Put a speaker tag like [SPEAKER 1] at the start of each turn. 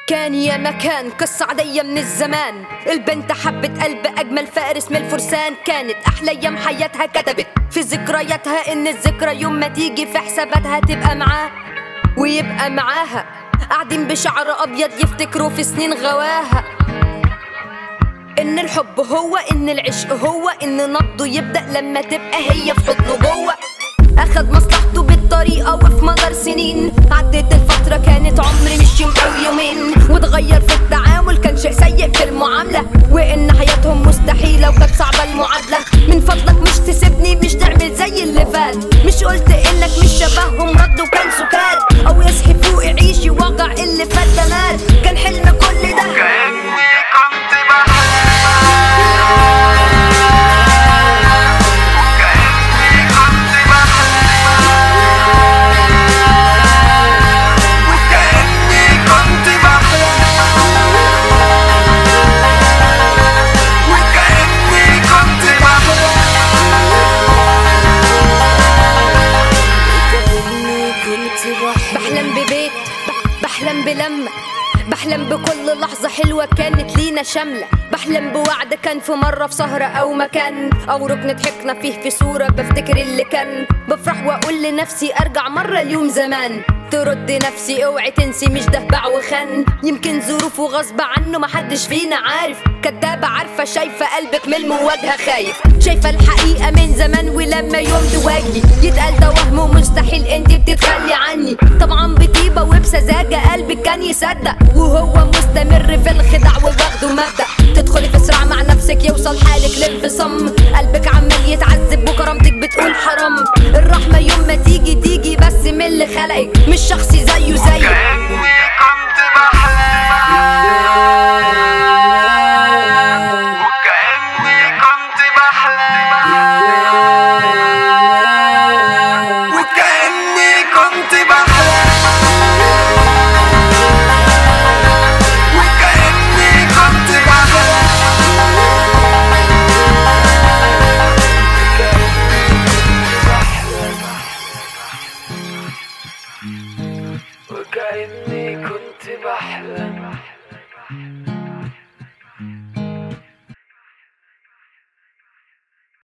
[SPEAKER 1] كان يا مكان قصة عادية من الزمان البنت حبت قلب أجمل فارس من الفرسان كانت أحلى أيام حياتها كتبت في ذكرياتها إن الذكرى يوم ما تيجي في حساباتها تبقى معاه ويبقى معاها قاعدين بشعر أبيض يفتكروا في سنين غواها إن الحب هو إن العشق هو إن نبضه يبدأ لما تبقى هي في حضنه جوه أخد مصلحته بالطريقة وفي مدار سنين عدت الفترة كانت عمر مش يوم أو يومين واتغير في التعامل كان شيء سيء في المعاملة وإن حياتهم مستحيلة وكانت صعبة المعادلة من فضلك مش تسيبني مش تعمل زي اللي فات مش قلت إنك مش شبههم ردوا كان سكات أو يصحي فوق يعيش واقع اللي فات ده مات كان حلم كل ده
[SPEAKER 2] كأني كنت بحلم كأني كنت بحلم وكأني كنت بحلم وكأني كنت بحلم كأني كنت بحلم
[SPEAKER 1] بحلم ببيت بح- بحلم بلمة بحلم بكل لحظة حلوة كانت لينا شاملة بحلم بوعد كان في مرة في سهرة أو مكان أو ركن ضحكنا فيه في صورة بفتكر اللي كان بفرح وأقول لنفسي أرجع مرة اليوم زمان ترد نفسي اوعي تنسي مش ده باع وخان يمكن ظروفه غصب عنه محدش فينا عارف كدابة عارفة شايفة قلبك من المواجهة خايف شايفة الحقيقة من زمان ولما يوم تواجهي يتقال ده وهم ومستحيل انت بتتخلي عني طبعا بطيبة وبسذاجة قلبك كان يصدق وهو مستمر في الخداع والوغد ومبدأ تدخلي في صراع مع نفسك يوصل حالك للانفصام قلبك عمال يتعذب وكرامتك بتقول حرام الرحمة يوم ما تيجي تيجي بس من اللي خلقك مش شخصي زي